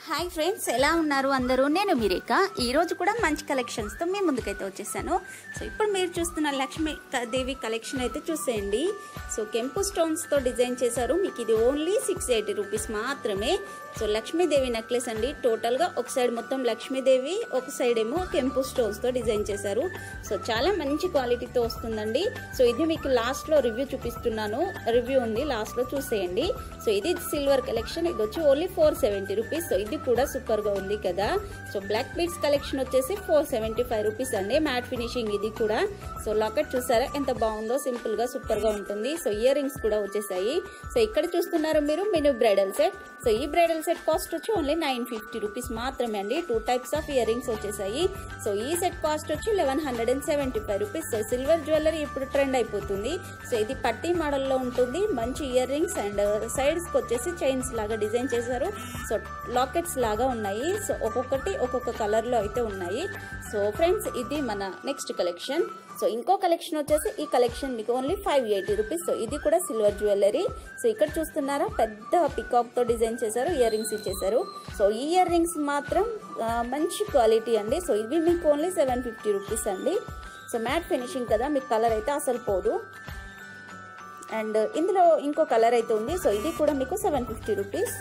hi friends ఎలా ఉన్నారు అందరూ నేను మీరేక ఈ రోజు కూడా మంచి కలెక్షన్స్తో మీ ముందుకైతే వచ్చేసాను సో ఇప్పుడు మీరు చూస్తున్న లక్ష్మీ క- దేవి కలెక్షన్ అయితే చూసేయండి సో కెంపు స్టోన్స్తో డిజైన్ చేశారు మీకు ఇది ఓన్లీ సిక్స్ ఎయిటీ రూపీస్ మాత్రమే సో లక్ష్మీదేవి నెక్లెస్ అండి టోటల్గా ఒక సైడ్ మొత్తం లక్ష్మీదేవి ఒక సైడ్ ఏమో కెంపు స్టోన్స్తో డిజైన్ చేశారు సో చాలా మంచి క్వాలిటీతో వస్తుందండి సో ఇది మీకు లాస్ట్లో రివ్యూ చూపిస్తున్నాను రివ్యూ ఉంది లాస్ట్లో చూసేయండి సో ఇది సిల్వర్ కలెక్షన్ ఇది వచ్చి only four seventy rupees so ఇది కూడా సూపర్ గా ఉంది కదా సో బ్లాక్ బీడ్స్ కలెక్షన్ వచ్చేసి ఫోర్ సెవెంటీ ఫైవ్ రూపీస్ అండి మ్యాట్ ఫినిషింగ్ ఇది కూడా సో లాకెట్ చూసారా ఎంత బాగుందో సింపుల్ గా సూపర్ గా ఉంటుంది సో ఇయర్ రింగ్స్ కూడా వచ్చేసాయి సో ఇక్కడ చూస్తున్నారు మీరు మినీ బ్రైడల్ సెట్ సో ఈ బ్రైడల్ సెట్ కాస్ట్ వచ్చి ఓన్లీ నైన్ ఫిఫ్టీ రూపీస్ మాత్రమే అండి two types of earrings వచ్చేసాయి సో ఈ సెట్ కాస్ట్ వచ్చి eleven hundred and seventy five rupees so silver jewellery ఇప్పుడు ట్రెండ్ అయిపోతుంది సో ఇది పట్టీ మోడల్లో ఉంటుంది మంచి ఇయర్ రింగ్స్ అండ్ సైడ్స్కి వచ్చేసి చైన్స్ లాగా డిజైన్ చేశారు సో లాకెట్స్ లాగా ఉన్నాయి సో ఒక్కొక్కటి ఒక్కొక్క కలర్లో అయితే ఉన్నాయి సో ఫ్రెండ్స్ ఇది మన నెక్స్ట్ కలెక్షన్ సో ఇంకో కలెక్షన్ వచ్చేసి ఈ కలెక్షన్ మీకు only five eighty rupees so ఇది కూడా సిల్వర్ జ్యువెలరీ సో ఇక్కడ చూస్తున్నారా పెద్ద పికాక్ తో డిజైన్ చేశారు ఇయర్ రింగ్స్ ఇచ్చేసారు సో ఈ ఇయర్ రింగ్స్ మాత్రం ఆ, మంచి క్వాలిటీ అండి సో ఇవి మీకు ఓన్లీ సెవెన్ ఫిఫ్టీ రూపీస్ అండి సో మ్యాట్ ఫినిషింగ్ కదా మీకు కలర్ అయితే అసలు పోదు అండ్ ఇందులో ఇంకో కలర్ అయితే ఉంది సో ఇది కూడా మీకు సెవెన్ ఫిఫ్టీ రూపీస్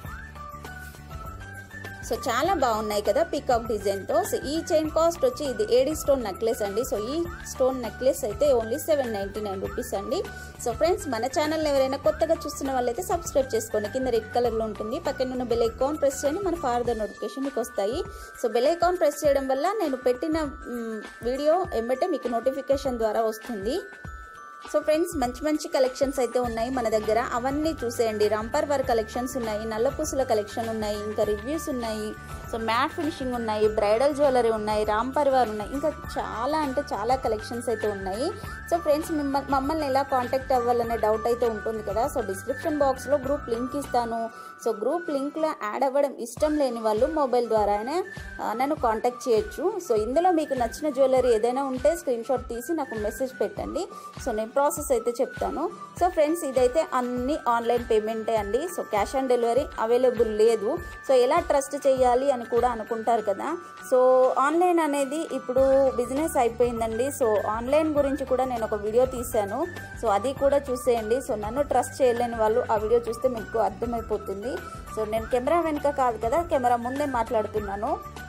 సో చాలా బాగున్నాయి కదా పీకాక్ డిజైన్తో సో ఈ చైన్ కాస్ట్ వచ్చి ఇది ఏడీ స్టోన్ నెక్లెస్ అండి సో ఈ స్టోన్ నెక్లెస్ అయితే only seven ninety nine rupees అండి సో ఫ్రెండ్స్ మన ఛానల్ ఎవరైనా కొత్తగా చూస్తున్న వాళ్ళైతే సబ్స్క్రైబ్ చేసుకోండి కింద రెడ్ కలర్లో ఉంటుంది పక్కన ఉన్న బెల్ ఐకాన్ ప్రెస్ చేయండి మన ఫార్దర్ నోటిఫికేషన్ మీకు వస్తాయి సో బెల్ ఐకాన్ ప్రెస్ చేయడం వల్ల నేను పెట్టిన మ్, వీడియో ఎమ్మటే మీకు నోటిఫికేషన్ ద్వారా వస్తుంది సో ఫ్రెండ్స్ మంచి మంచి కలెక్షన్స్ అయితే ఉన్నాయి మన దగ్గర అవన్నీ చూసేయండి రంపర్ వర్ కలెక్షన్స్ ఉన్నాయి నల్ల పూసల కలెక్షన్ ఉన్నాయి ఇంకా రివ్యూస్ ఉన్నాయి సో మ్యాట్ ఫినిషింగ్ ఉన్నాయి బ్రైడల్ జ్యువెలరీ ఉన్నాయి రామ్ పరివార్ ఉన్నాయి ఇంకా చాలా అంటే చాలా కలెక్షన్స్ అయితే ఉన్నాయి సో ఫ్రెండ్స్ మిమ్మల్ని మమ్మల్ని ఎలా కాంటాక్ట్ అవ్వాలనే డౌట్ అయితే ఉంటుంది కదా సో డిస్క్రిప్షన్ బాక్స్లో గ్రూప్ లింక్ ఇస్తాను సో గ్రూప్ లింక్లో యాడ్ అవ్వడం ఇష్టం లేని వాళ్ళు మొబైల్ ద్వారానే ఆ, నన్ను కాంటాక్ట్ చేయొచ్చు సో ఇందులో మీకు నచ్చిన జ్యువెలరీ ఏదైనా ఉంటే స్క్రీన్ షాట్ తీసి నాకు మెసేజ్ పెట్టండి సో నేను ప్రాసెస్ అయితే చెప్తాను సో ఫ్రెండ్స్ ఇదైతే అన్ని ఆన్లైన్ పేమెంటే అండి so cash on delivery available లేదు సో ఎలా ట్రస్ట్ చేయాలి అని కూడా అనుకుంటారు కదా సో ఆన్లైన్ అనేది ఇప్పుడు బిజినెస్ అయిపోయిందండి సో ఆన్లైన్ గురించి కూడా నేను ఒక వీడియో తీశాను సో అది కూడా చూసేయండి సో నన్ను ట్రస్ట్ చేయలేని వాళ్ళు ఆ వీడియో చూస్తే మీకు అర్థమైపోతుంది సో నేను కెమెరా వెనుక కాదు కదా కెమెరా ముందే మాట్లాడుతున్నాను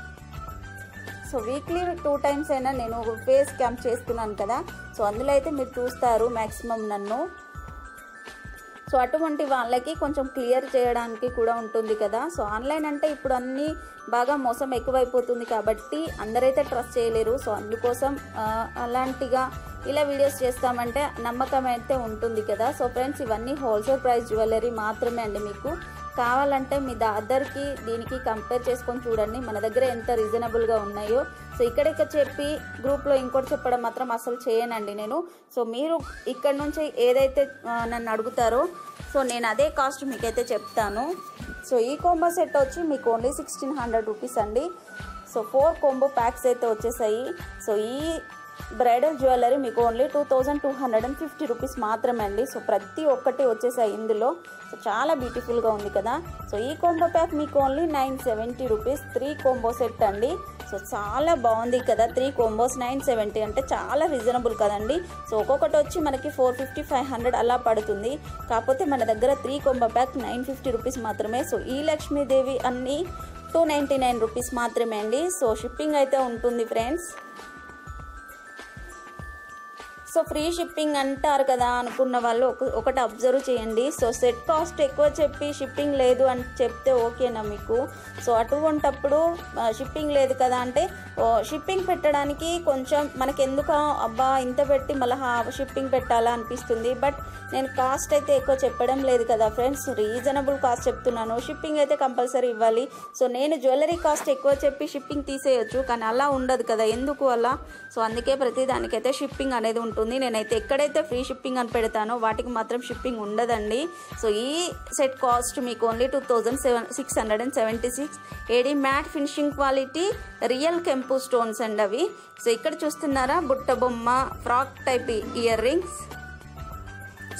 సో వీక్లీ టూ టైమ్స్ అయినా నేను ఫేస్ క్యాంప్ చేస్తున్నాను కదా సో అందులో అయితే మీరు చూస్తారు మ్యాక్సిమం నన్ను సో అటువంటి వాళ్ళకి కొంచెం క్లియర్ చేయడానికి కూడా ఉంటుంది కదా సో ఆన్లైన్ అంటే ఇప్పుడు అన్నీ బాగా మోసం ఎక్కువైపోతుంది కాబట్టి అందరైతే ట్రస్ట్ చేయలేరు సో అందుకోసం ఆ, అలాంటిగా ఇలా వీడియోస్ చేస్తామంటే నమ్మకం అయితే ఉంటుంది కదా సో ఫ్రెండ్స్ ఇవన్నీ హోల్సేల్ ప్రైస్ జ్యువెలరీ మాత్రమే అండి మీకు కావాలంటే మీ అదర్కి దీనికి కంపేర్ చేసుకొని చూడండి మన దగ్గర ఎంత రీజనబుల్గా ఉన్నాయో సో ఇక్కడ ఇక్కడ చెప్పి గ్రూప్లో ఇంకోటి చెప్పడం మాత్రం అసలు చేయనండి నేను సో మీరు ఇక్కడ నుంచి ఏదైతే ఆ, నన్ను అడుగుతారో సో నేను అదే కాస్ట్ మీకైతే చెప్తాను సో ఈ కోంబో సెట్ వచ్చి మీకు ఓన్లీ సిక్స్టీన్ హండ్రెడ్ రూపీస్ అండి సో ఫోర్ కోంబో ప్యాక్స్ అయితే వచ్చేసాయి సో ఈ బ్రైడల్ జ్యువెలరీ మీకు only two thousand two hundred and fifty rupees మాత్రమే అండి సో ప్రతి ఒక్కటి వచ్చేసాయి ఇందులో సో చాలా బ్యూటిఫుల్గా ఉంది కదా సో ఈ కోంబో ప్యాక్ మీకు only nine seventy rupees three combo set అండి సో చాలా బాగుంది కదా త్రీ కోంబోస్ నైన్ సెవెంటీ అంటే చాలా రీజనబుల్ కదండి సో ఒక్కొక్కటి వచ్చి మనకి ఫోర్ ఫిఫ్టీ ఫైవ్ హండ్రెడ్ అలా పడుతుంది కాకపోతే మన దగ్గర three combo pack nine fifty rupees మాత్రమే సో ఈ లక్ష్మీదేవి అన్నీ టూ నైంటీ నైన్ రూపీస్ మాత్రమే అండి సో షిప్పింగ్ అయితే ఉంటుంది ఫ్రెండ్స్ సో ఫ్రీ షిప్పింగ్ అంటారు కదా అనుకున్న వాళ్ళు ఒక ఒకటి అబ్జర్వ్ చేయండి సో సెట్ కాస్ట్ ఎక్కువ చెప్పి షిప్పింగ్ లేదు అని చెప్తే ఓకేనా మీకు సో అటువంటప్పుడు ఆ, షిప్పింగ్ లేదు కదా అంటే ఓ, షిప్పింగ్ పెట్టడానికి కొంచెం మనకి ఎందుకు అబ్బా ఇంత పెట్టి మళ్ళీ షిప్పింగ్ పెట్టాలా అనిపిస్తుంది బట్ నేను కాస్ట్ అయితే ఎక్కువ చెప్పడం లేదు కదా ఫ్రెండ్స్ రీజనబుల్ కాస్ట్ చెప్తున్నాను షిప్పింగ్ అయితే కంపల్సరీ ఇవ్వాలి సో నేను జ్యువెలరీ కాస్ట్ ఎక్కువ చెప్పి షిప్పింగ్ తీసేయొచ్చు కానీ అలా ఉండదు కదా ఎందుకు అలా సో అందుకే ప్రతి దానికైతే షిప్పింగ్ అనేది ఉంటుంది నేనైతే ఎక్కడైతే ఫ్రీ షిప్పింగ్ అని పెడతానో వాటికి మాత్రం షిప్పింగ్ ఉండదండి సో ఈ సెట్ కాస్ట్ మీకు only two thousand seven six hundred and seventy six AD matte finishing quality real కెంపు స్టోన్స్ అండి అవి సో ఇక్కడ చూస్తున్నారా బుట్ట Bomma frock type earrings so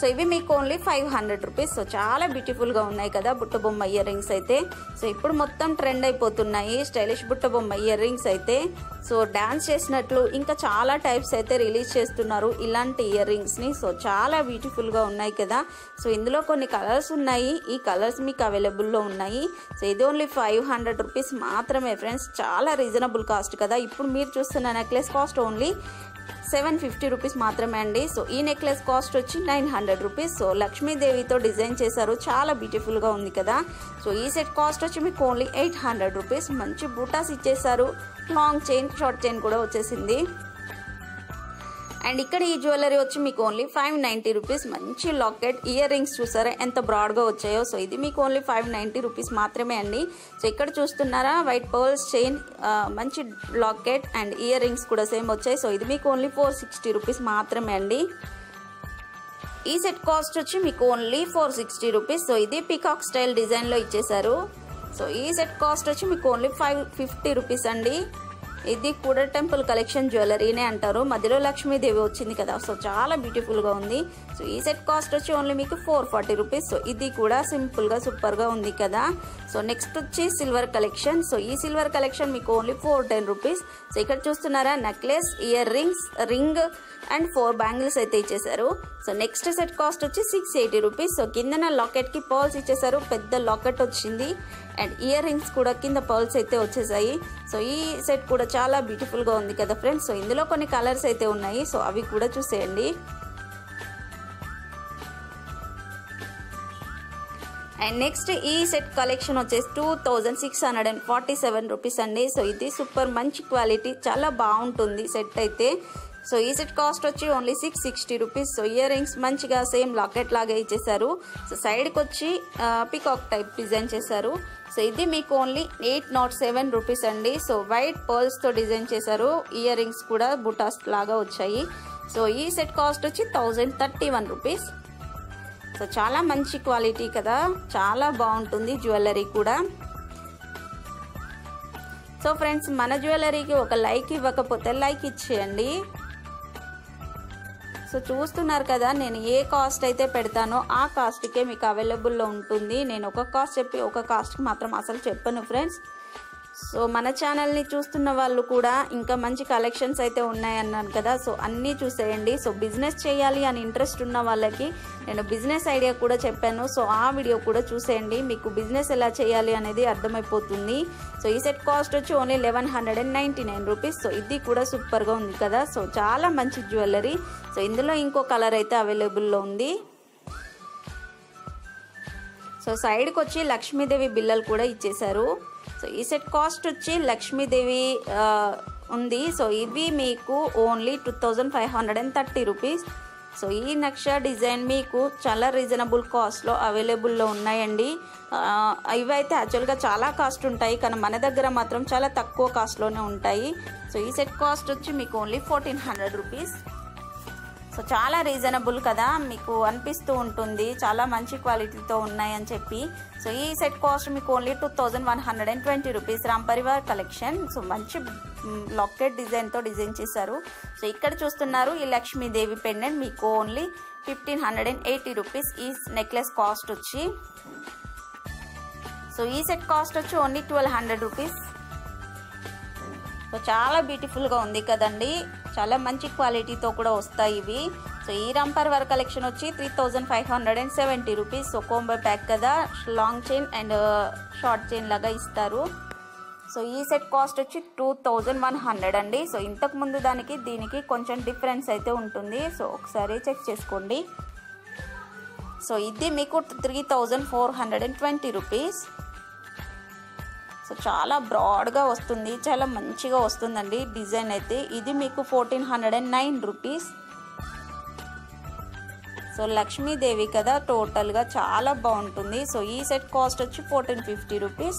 so ఇవి మీకు only five hundred rupees so చాలా బ్యూటిఫుల్గా ఉన్నాయి కదా బుట్ట బొమ్మ ఇయర్ రింగ్స్ అయితే సో ఇప్పుడు మొత్తం ట్రెండ్ అయిపోతున్నాయి stylish Butta Bomma earrings అయితే సో డ్యాన్స్ చేసినట్లు ఇంకా చాలా టైప్స్ అయితే రిలీజ్ చేస్తున్నారు ఇలాంటి ఇయర్ రింగ్స్ని సో చాలా బ్యూటిఫుల్గా ఉన్నాయి కదా సో ఇందులో కొన్ని కలర్స్ ఉన్నాయి ఈ కలర్స్ మీకు అవైలబుల్లో ఉన్నాయి సో ఇది ఓన్లీ ఫైవ్ హండ్రెడ్ రూపీస్ మాత్రమే ఫ్రెండ్స్ చాలా రీజనబుల్ కాస్ట్ కదా ఇప్పుడు మీరు చూస్తున్న necklace cost only seven fifty rupees మాత్రమే అండి సో ఈ నెక్లెస్ కాస్ట్ వచ్చి నైన్ హండ్రెడ్ రూపీస్ సో లక్ష్మీదేవితో డిజైన్ చేశారు చాలా బ్యూటిఫుల్గా ఉంది కదా సో ఈ సెట్ కాస్ట్ వచ్చి మీకు ఓన్లీ ఎయిట్ హండ్రెడ్ రూపీస్ మంచి బూటాస్ ఇచ్చేసారు లాంగ్ చైన్ షార్ట్ చైన్ కూడా వచ్చేసింది అండ్ ఇక్కడ ఈ జ్యువెలరీ వచ్చి మీకు ఓన్లీ ఫైవ్ నైంటీ రూపీస్ మంచి లాకెట్ ఇయర్ రింగ్స్ చూసారా ఎంత బ్రాడ్గా వచ్చాయో సో ఇది మీకు ఓన్లీ ఫైవ్ నైంటీ రూపీస్ మాత్రమే అండి సో ఇక్కడ చూస్తున్నారా వైట్ పర్ల్స్ చైన్ మంచి లాకెట్ అండ్ ఇయర్ రింగ్స్ కూడా సేమ్ వచ్చాయి సో ఇది మీకు ఓన్లీ ఫోర్ సిక్స్టీ రూపీస్ మాత్రమే అండి ఈ సెట్ కాస్ట్ వచ్చి మీకు only four sixty rupees so ఇది పికాక్ స్టైల్ డిజైన్లో ఇచ్చేసారు సో ఈ సెట్ కాస్ట్ వచ్చి మీకు ఓన్లీ ఫైవ్ ఫిఫ్టీ రూపీస్ అండి ఇది కూడా టెంపుల్ కలెక్షన్ జ్యువెలరీనే అంటారు మధ్యలో లక్ష్మీదేవి వచ్చింది కదా సో చాలా బ్యూటిఫుల్గా ఉంది సో ఈ సెట్ కాస్ట్ వచ్చి ఓన్లీ మీకు ఫోర్ ఫార్టీ రూపీస్ సో ఇది కూడా సింపుల్గా సూపర్గా ఉంది కదా సో నెక్స్ట్ వచ్చి సిల్వర్ కలెక్షన్ సో ఈ సిల్వర్ కలెక్షన్ మీకు only four ten rupees so ఇక్కడ చూస్తున్నారా necklace earrings ring and four bangles అయితే ఇచ్చేసారు సో నెక్స్ట్ సెట్ కాస్ట్ వచ్చి సిక్స్ ఎయిటీ రూపీస్ సో కిందన లాకెట్కి పర్ల్స్ ఇచ్చేసారు పెద్ద లాకెట్ వచ్చింది అండ్ ఇయర్ రింగ్స్ కూడా కింద పర్ల్స్ అయితే వచ్చేసాయి సో ఈ సెట్ కూడా చాలా బ్యూటిఫుల్గా ఉంది కదా ఫ్రెండ్స్ సో ఇందులో కొన్ని కలర్స్ అయితే ఉన్నాయి సో అవి కూడా చూసేయండి అండ్ నెక్స్ట్ ఈ సెట్ కలెక్షన్ వచ్చేసి two thousand six hundred and forty seven rupees అండి సో ఇది సూపర్ మంచి క్వాలిటీ చాలా బాగుంటుంది సెట్ అయితే సో ఈ సెట్ కాస్ట్ వచ్చి only six sixty rupees so earrings మంచిగా సేమ్ లాకెట్ లాగా ఇచ్చేసారు సో సైడ్కి వచ్చి పికాక్ టైప్ డిజైన్ చేశారు సో ఇది మీకు only eight not seven rupees అండి సో వైట్ పర్ల్స్తో డిజైన్ చేశారు ఇయర్ రింగ్స్ కూడా బుటాస్ లాగా వచ్చాయి సో ఈ సెట్ కాస్ట్ వచ్చి thousand thirty one rupees so చాలా మంచి క్వాలిటీ కదా చాలా బాగుంటుంది జ్యువెలరీ కూడా సో ఫ్రెండ్స్ మన జ్యువెలరీకి ఒక లైక్ ఇవ్వకపోతే లైక్ ఇచ్చేయండి సో చూస్తున్నారు కదా నేను ఏ కాస్ట్ అయితే పెడతానో ఆ కాస్ట్కే మీకు అవైలబుల్లో ఉంటుంది నేను ఒక కాస్ట్ చెప్పి ఒక కాస్ట్కి మాత్రం అసలు చెప్పను ఫ్రెండ్స్ సో మన ఛానల్ని చూస్తున్న వాళ్ళు కూడా ఇంకా మంచి కలెక్షన్స్ అయితే ఉన్నాయన్నాను కదా సో అన్నీ చూసేయండి సో బిజినెస్ చేయాలి అని ఇంట్రెస్ట్ ఉన్న వాళ్ళకి నేను బిజినెస్ ఐడియా కూడా చెప్పాను సో ఆ వీడియో కూడా చూసేయండి మీకు బిజినెస్ ఎలా చేయాలి అనేది అర్థమైపోతుంది సో ఈ సెట్ కాస్ట్ వచ్చి only eleven hundred and ninety nine rupees so ఇది కూడా సూపర్గా ఉంది కదా సో చాలా మంచి జ్యువెలరీ సో ఇందులో ఇంకో కలర్ అయితే అవైలబుల్లో ఉంది సో సైడ్కి వచ్చి లక్ష్మీదేవి బిల్లలు కూడా ఇచ్చేశారు సో ఈ సెట్ కాస్ట్ వచ్చి లక్ష్మీదేవి ఆ, ఉంది సో ఇవి మీకు only two thousand five hundred and thirty rupees so ఈ నక్ష డిజైన్ మీకు చాలా రీజనబుల్ కాస్ట్లో అవైలబుల్లో ఉన్నాయండి ఆ, ఇవైతే యాక్చువల్గా చాలా కాస్ట్ ఉంటాయి కానీ మన దగ్గర మాత్రం చాలా తక్కువ కాస్ట్లోనే ఉంటాయి సో ఈ సెట్ కాస్ట్ వచ్చి మీకు only fourteen hundred rupees so చాలా రీజనబుల్ కదా మీకు అనిపిస్తూ ఉంటుంది చాలా మంచి క్వాలిటీతో ఉన్నాయని చెప్పి సో ఈ సెట్ కాస్ట్ మీకు only two thousand one hundred and twenty rupees Ram Parivar collection so మంచి లాకెట్ డిజైన్తో డిజైన్ చేశారు సో ఇక్కడ చూస్తున్నారు ఈ లక్ష్మీదేవి పెండెంట్ మీకు only fifteen hundred and eighty rupees ఈ నెక్లెస్ కాస్ట్ వచ్చి సో ఈ సెట్ కాస్ట్ వచ్చి only twelve hundred rupees so చాలా బ్యూటిఫుల్గా ఉంది కదండి చాలా మంచి క్వాలిటీతో కూడా వస్తాయి ఇవి సో ఈ రంపర్ వర్క్ కలెక్షన్ వచ్చి three thousand five hundred and seventy rupees so combo pack కదా long chain and short chain లాగా ఇస్తారు సో ఈ సెట్ కాస్ట్ వచ్చి టూ థౌజండ్ వన్ హండ్రెడ్ అండి సో ఇంతకు ముందు దానికి దీనికి కొంచెం డిఫరెన్స్ అయితే ఉంటుంది సో ఒకసారి చెక్ చేసుకోండి సో ఇది మీకు three thousand four hundred and twenty rupees so చాలా బ్రాడ్గా వస్తుంది చాలా మంచిగా వస్తుందండి డిజైన్ అయితే ఇది మీకు fourteen hundred and nine rupees so Lakshmidevi కదా టోటల్గా చాలా బాగుంటుంది సో ఈ సెట్ కాస్ట్ వచ్చి ఫోర్టీన్ ఫిఫ్టీ రూపీస్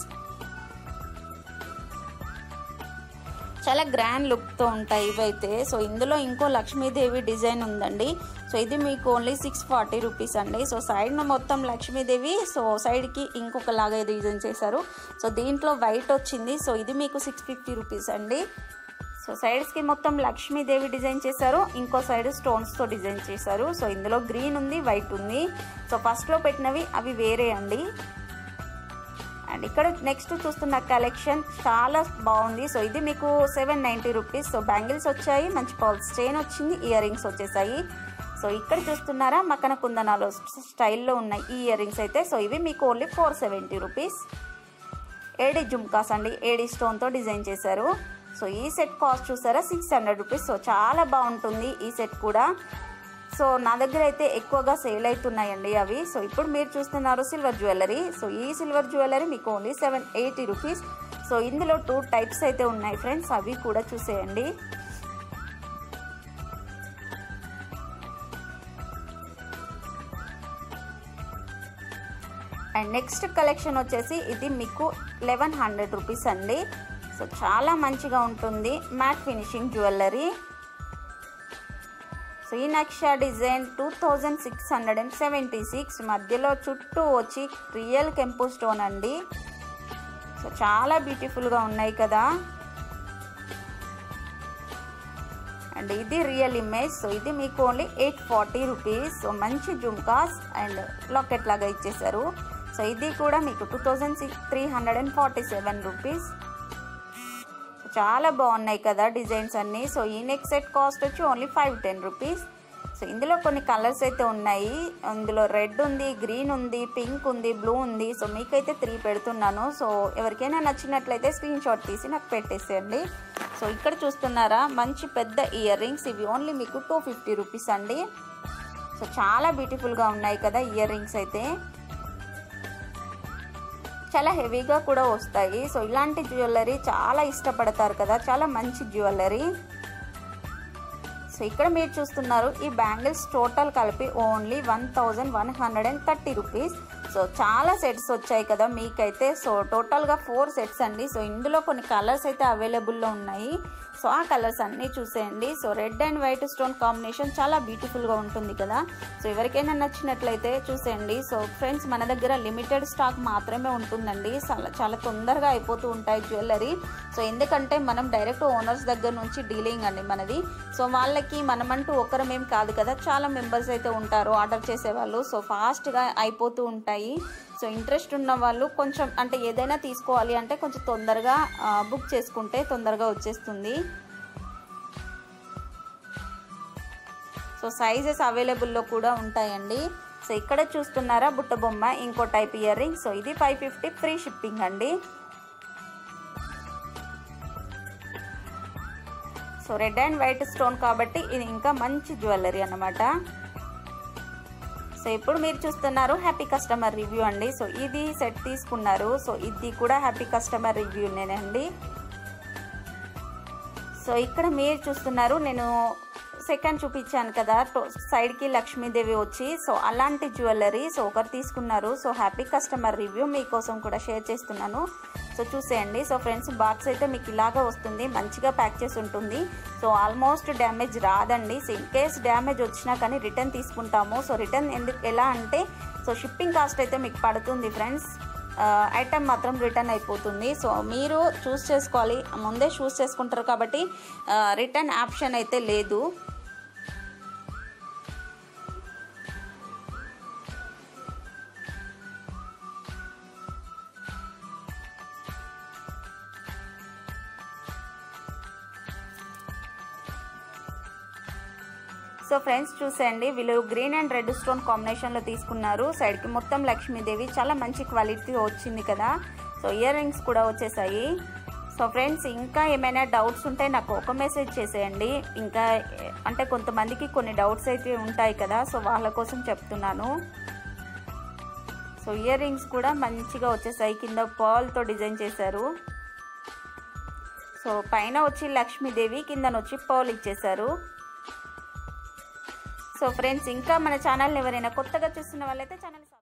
చాలా గ్రాండ్ లుక్తో ఉంటాయి ఇవైతే సో ఇందులో ఇంకో లక్ష్మీదేవి డిజైన్ ఉందండి సో ఇది మీకు ఓన్లీ సిక్స్ ఫార్టీ రూపీస్ అండి సో సైడ్న మొత్తం లక్ష్మీదేవి సో సైడ్కి ఇంకొక లాగా డిజైన్ చేశారు సో దీంట్లో వైట్ వచ్చింది సో ఇది మీకు సిక్స్ ఫిఫ్టీ రూపీస్ అండి సో సైడ్స్కి మొత్తం లక్ష్మీదేవి డిజైన్ చేశారు ఇంకో సైడ్ స్టోన్స్తో డిజైన్ చేశారు సో ఇందులో గ్రీన్ ఉంది వైట్ ఉంది సో ఫస్ట్లో పెట్టినవి అవి వేరే అండి అండ్ ఇక్కడ నెక్స్ట్ చూస్తున్న కలెక్షన్ చాలా బాగుంది సో ఇది మీకు seven ninety rupees so bangles వచ్చాయి మంచి పౌల్స్ చైన్ వచ్చింది ఇయర్ రింగ్స్ వచ్చేసాయి సో ఇక్కడ చూస్తున్నారా మకన కుందనాలు స్టైల్లో ఉన్నాయి ఈ ఇయర్ రింగ్స్ అయితే సో ఇవి మీకు only four seventy rupees AD jhumkas అండి ఏడి స్టోన్తో డిజైన్ చేశారు సో ఈ సెట్ కాస్ట్ చూసారా సిక్స్ హండ్రెడ్ రూపీస్ సో చాలా బాగుంటుంది ఈ సెట్ కూడా సో నా దగ్గర అయితే ఎక్కువగా సేల్ అవుతున్నాయండి అవి సో ఇప్పుడు మీరు చూస్తున్నారు సిల్వర్ జ్యువెలరీ సో ఈ సిల్వర్ జ్యువెలరీ మీకు only seven eighty rupees so ఇందులో టూ టైప్స్ అయితే ఉన్నాయి ఫ్రెండ్స్ అవి కూడా చూసేయండి అండ్ నెక్స్ట్ కలెక్షన్ వచ్చేసి ఇది మీకు లెవెన్ హండ్రెడ్ రూపీస్ అండి సో చాలా మంచిగా ఉంటుంది మ్యాట్ ఫినిషింగ్ జ్యువెలరీ సో ఈ నక్షా design two thousand six hundred and seventy six మధ్యలో చుట్టూ వచ్చి రియల్ కెంపు స్టోన్ అండి సో చాలా బ్యూటిఫుల్గా ఉన్నాయి కదా అండ్ ఇది రియల్ ఇమేజ్ సో ఇది మీకు only eight forty rupees so మంచి జుమ్కాస్ అండ్ లాకెట్ లాగా ఇచ్చేసారు సో ఇది కూడా మీకు two thousand six three hundred and forty seven rupees చాలా బాగున్నాయి కదా డిజైన్స్ అన్నీ సో ఈ నెక్ సెట్ కాస్ట్ వచ్చి only five ten rupees so ఇందులో కొన్ని కలర్స్ అయితే ఉన్నాయి ఇందులో రెడ్ ఉంది గ్రీన్ ఉంది పింక్ ఉంది బ్లూ ఉంది సో మీకైతే త్రీ పెడుతున్నాను సో ఎవరికైనా నచ్చినట్లయితే స్క్రీన్ షాట్ తీసి నాకు పెట్టేసేయండి సో ఇక్కడ చూస్తున్నారా మంచి పెద్ద ఇయర్ రింగ్స్ ఇవి ఓన్లీ మీకు టూ ఫిఫ్టీ రూపీస్ అండి సో చాలా బ్యూటిఫుల్గా ఉన్నాయి కదా ఇయర్ రింగ్స్ అయితే చాలా హెవీగా కూడా వస్తాయి సో ఇలాంటి జ్యువెలరీ చాలా ఇష్టపడతారు కదా చాలా మంచి జ్యువెలరీ సో ఇక్కడ మీరు చూస్తున్నారు ఈ బ్యాంగిల్స్ టోటల్ కలిపి only one thousand one hundred and thirty rupees so చాలా సెట్స్ వచ్చాయి కదా మీకైతే సో టోటల్గా ఫోర్ సెట్స్ అండి సో ఇందులో కొన్ని కలర్స్ అయితే అవైలబుల్లో ఉన్నాయి సో ఆ కలర్స్ అన్నీ చూసేయండి so red and white stone combination చాలా బ్యూటిఫుల్గా ఉంటుంది కదా సో ఎవరికైనా నచ్చినట్లయితే చూసేయండి సో ఫ్రెండ్స్ మన దగ్గర లిమిటెడ్ స్టాక్ మాత్రమే ఉంటుందండి చాలా చాలా తొందరగా అయిపోతూ ఉంటాయి జ్యువెలరీ సో ఎందుకంటే మనం డైరెక్ట్ ఓనర్స్ దగ్గర నుంచి డీలింగ్ అండి మనది సో వాళ్ళకి మనమంటూ ఒకరమేం కాదు కదా చాలా మెంబర్స్ అయితే ఉంటారు ఆర్డర్ చేసేవాళ్ళు సో ఫాస్ట్గా అయిపోతూ ఉంటాయి సో ఇంట్రెస్ట్ ఉన్న వాళ్ళు కొంచెం అంటే ఏదైనా తీసుకోవాలి అంటే కొంచెం తొందరగా బుక్ చేసుకుంటే తొందరగా వచ్చేస్తుంది సో సైజెస్ అవైలబుల్లో కూడా ఉంటాయండి సో ఇక్కడ చూస్తున్నారా బుట్ట బొమ్మ ఇంకో టైప్ ఇయర్ రింగ్ సో ఇది ఫైవ్ ఫిఫ్టీ ఫ్రీ షిప్పింగ్ అండి so red and white stone కాబట్టి ఇది ఇంకా మంచి జ్యువెలరీ అన్నమాట సో ఇప్పుడు మీరు చూస్తున్నారు హ్యాపీ కస్టమర్ రివ్యూ అండి సో ఇది సెట్ తీసుకున్నారు సో ఇది కూడా హ్యాపీ కస్టమర్ రివ్యూనేనండి సో ఇక్కడ మీరు చూస్తున్నారు నేను సెకండ్ చూపించాను కదా సైడ్కి లక్ష్మీదేవి వచ్చి సో అలాంటి జ్యువెలరీ సో ఒకరు తీసుకున్నారు సో హ్యాపీ కస్టమర్ రివ్యూ మీకోసం కూడా షేర్ చేస్తున్నాను సో చూసేయండి సో ఫ్రెండ్స్ బాక్స్ అయితే మీకు ఇలాగా వస్తుంది మంచిగా ప్యాక్ చేసి ఉంటుంది సో ఆల్మోస్ట్ డ్యామేజ్ రాదండి సో ఇన్ కేస్ డ్యామేజ్ వచ్చినా కానీ రిటర్న్ తీసుకుంటాము సో రిటర్న్ ఎందుకు ఎలా అంటే సో షిప్పింగ్ కాస్ట్ అయితే మీకు పడుతుంది ఫ్రెండ్స్ ఐటమ్ మాత్రం రిటర్న్ అయిపోతుంది సో మీరు చూస్ చేసుకోవాలి ముందే చూస్ చేసుకుంటారు కాబట్టి రిటర్న్ ఆప్షన్ అయితే లేదు సో ఫ్రెండ్స్ చూసేయండి వీళ్ళు గ్రీన్ అండ్ రెడ్ స్టోన్ కాంబినేషన్లో తీసుకున్నారు సైడ్కి మొత్తం లక్ష్మీదేవి చాలా మంచి క్వాలిటీ వచ్చింది కదా సో ఇయర్ రింగ్స్ కూడా వచ్చేసాయి సో ఫ్రెండ్స్ ఇంకా ఏమైనా డౌట్స్ ఉంటే నాకు ఒక మెసేజ్ చేసేయండి ఇంకా అంటే కొంతమందికి కొన్ని డౌట్స్ అయితే ఉంటాయి కదా సో వాళ్ళ కోసం చెప్తున్నాను సో ఇయర్ రింగ్స్ కూడా మంచిగా వచ్చేసాయి కింద పాల్తో డిజైన్ చేశారు సో పైన వచ్చి లక్ష్మీదేవి కిందనొచ్చి పౌల్ ఇచ్చేశారు సో ఫ్రెండ్స్ ఇంకా మన ఛానల్ని ఎవరైనా కొత్తగా చూస్తున్న వాళ్ళైతే ఛానల్